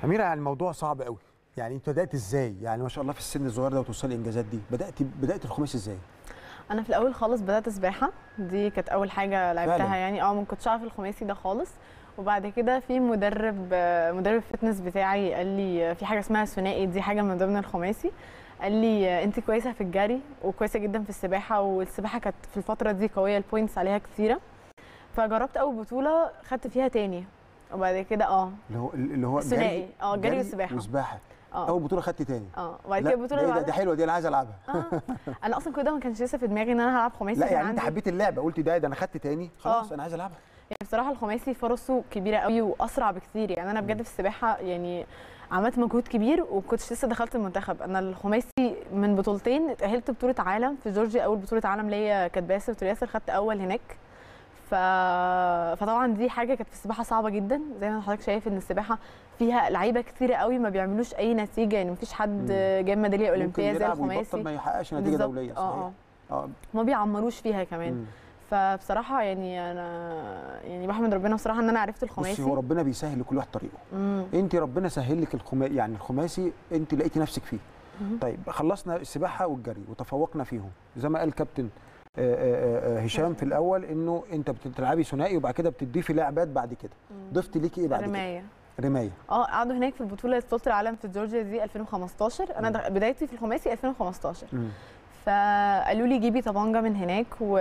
أميرة يعني الموضوع صعب قوي يعني انت بدات ازاي يعني ما شاء الله في السن الصغير ده وتوصلي الانجازات دي بدات بدات الخماسي ازاي انا في الاول خالص بدات سباحه دي كانت اول حاجه لعبتها فعلاً؟ يعني اه ما كنتش اعرف الخماسي ده خالص وبعد كده في مدرب آه، مدرب الفتنس بتاعي قال لي آه، في حاجه اسمها ثنائي دي حاجه من ضمن الخماسي قال لي آه، انت كويسه في الجري وكويسه جدا في السباحه والسباحه كانت في الفتره دي قويه البوينتس عليها كتيره فجربت اول بطوله خدت فيها تاني وبعد كده اه اللي هو اللي هو ثنائي اه جري وسباحه وسباحه اه اول بطوله خدتي تاني اه وبعد لا، كده البطوله ده, اللي إيه ده, ده بعدها حلوه دي انا عايز العبها اه انا اصلا كل ده ما كانش لسه في دماغي ان انا هلعب خماسي لا كان يعني انت عندي- حبيت اللعبه قلت ده ده انا خدت تاني خلاص آه. انا عايز العبها يعني بصراحه الخماسي فرصه كبيره قوي واسرع بكتير يعني انا بجد في السباحه يعني عملت مجهود كبير وكنتش لسه دخلت المنتخب انا الخماسي من بطولتين اتاهلت بطوله عالم في جورجيا اول بطوله عالم ليا كانت باسل ياسر خدت اول هناك ف... فطبعا دي حاجه كانت في السباحه صعبه جدا زي ما حضرتك شايف ان السباحه فيها لعيبه كتيره قوي ما بيعملوش اي نتيجه يعني مفيش حد جايب ميداليه ممكن اولمبيه زي يلعب ويبطل الخماسي ما يحققش نتيجه بالظبط. دوليه اه صحيح اه اه ما بيعمروش فيها كمان مم. فبصراحه يعني انا يعني بحمد ربنا بصراحه ان انا عرفت الخماسي بصي هو ربنا بيسهل لكل واحد طريقه مم. انت ربنا سهل لك الخماسي يعني الخماسي انت لقيتي نفسك فيه مهم. طيب خلصنا السباحه والجري وتفوقنا فيهم زي ما قال كابتن آه، آه، آه، هشام في الاول انه انت بتلعبي ثنائي وبعد كده بتضيفي لعبات بعد كده ضفتي ليكي ايه بعد كده رمايه رمايه اه قعدوا هناك في البطوله بطوله العالم في جورجيا دي 2015 انا مم. دخ- بدايتي في الخماسي 2015 مم. فقالوا لي جيبي طبنجه من هناك و...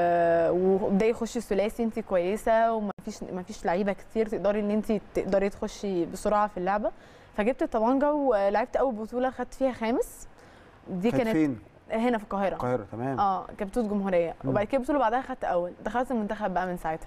وابداي خشي الثلاثي انت كويسه ومفيش مفيش لعيبه كتير تقدري ان انت تقدري تخشي بسرعه في اللعبه فجبت الطبنجه ولعبت اول بطوله خدت فيها خامس دي كانت كانت فين هنا في القاهره القاهره تمام اه كانت بطوله جمهوريه مم. وبعد كده البطوله بعدها خدت اول دخلت المنتخب بقى من ساعتها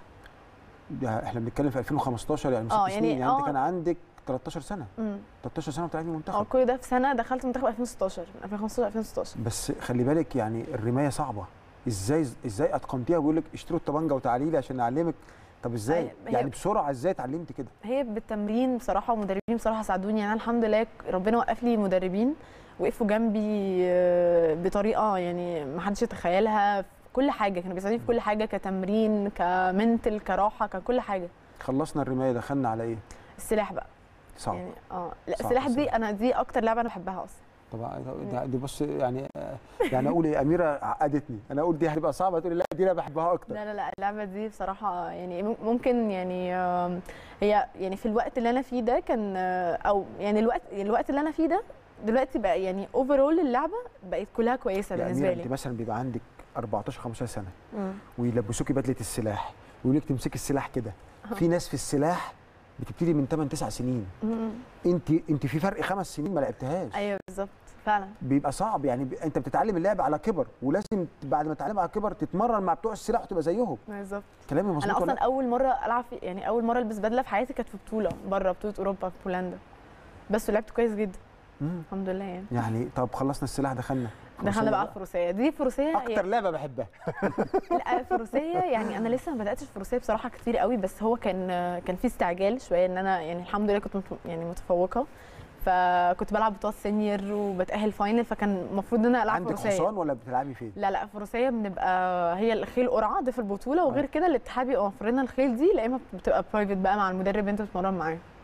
ده احنا بنتكلم في 2015 يعني من آه، ست يعني سنين يعني انت آه. كان عندك 13 سنه امم 13 سنه وبتلعبي اه منتخب كل ده في سنه دخلت المنتخب 2016 من 2015 2016 بس خلي بالك يعني الرمايه صعبه ازاي ازاي اتقنتيها بيقول لك اشتروا الطبنجه وتعالي لي عشان اعلمك طب ازاي هي- هي- يعني بسرعه ازاي اتعلمت كده هي بالتمرين بصراحه ومدربين بصراحه ساعدوني يعني انا الحمد لله ربنا وقف لي مدربين وقفوا جنبي آه، بطريقه يعني ما حدش يتخيلها في كل حاجه كانوا بيساعدوني في كل حاجه كتمرين كمنتل كراحه ككل حاجه خلصنا الرمايه دخلنا على ايه السلاح بقى صعب يعني اه لا صعب السلاح دي السلاح. انا دي اكتر لعبه انا بحبها اصلا طبعا ده- دي بص يعني يعني اقول ايه اميره عقدتني انا اقول دي هتبقى صعبه تقول لي لا دي انا بحبها اكتر لا لا لا اللعبه دي بصراحه يعني مم- ممكن يعني آم، هي يعني في الوقت اللي انا فيه ده كان آه، او يعني الوقت الوقت اللي انا فيه ده دلوقتي بقى يعني اوفرول اللعبه بقت كلها كويسه يا بالنسبه اميره لي انت مثلا بيبقى عندك 14 15 سنه مم. ويلبسوكي بدله السلاح ويقول لك تمسكي السلاح كده في ناس في السلاح بتبتدي من 8 9 سنين مم. انت انت في فرق خمس سنين ما لعبتهاش ايوه بالظبط فعلا بيبقى صعب يعني ب... انت بتتعلم اللعب على كبر ولازم بعد ما تتعلم على كبر تتمرن مع بتوع السلاح وتبقى زيهم بالظبط كلامي مظبوط انا ولا اصلا اول مره العب في يعني اول مره البس بدله في حياتي كانت في بطوله بره بطوله اوروبا في بولندا بس لعبت كويس جدا مم. الحمد لله يعني يعني طب خلصنا السلاح دخلنا دخلنا بقى الفروسيه دي فروسيه هي- اكتر لعبه بحبها لا فروسيه يعني انا لسه ما بداتش فروسيه بصراحه كتير قوي بس هو كان كان في استعجال شويه ان انا يعني الحمد لله كنت مت- يعني متفوقه فكنت بلعب بطولات سينيور وبتاهل فاينل فكان المفروض ان انا العب عندك فروسيه حصان ولا بتلعبي فين لا لا فروسيه بنبقى هي الخيل قرعه ده في البطوله وغير كده الاتحاد بيبقى مفرنا الخيل دي لا اما بتبقى برايفت بقى مع المدرب انت بتتمرن معاه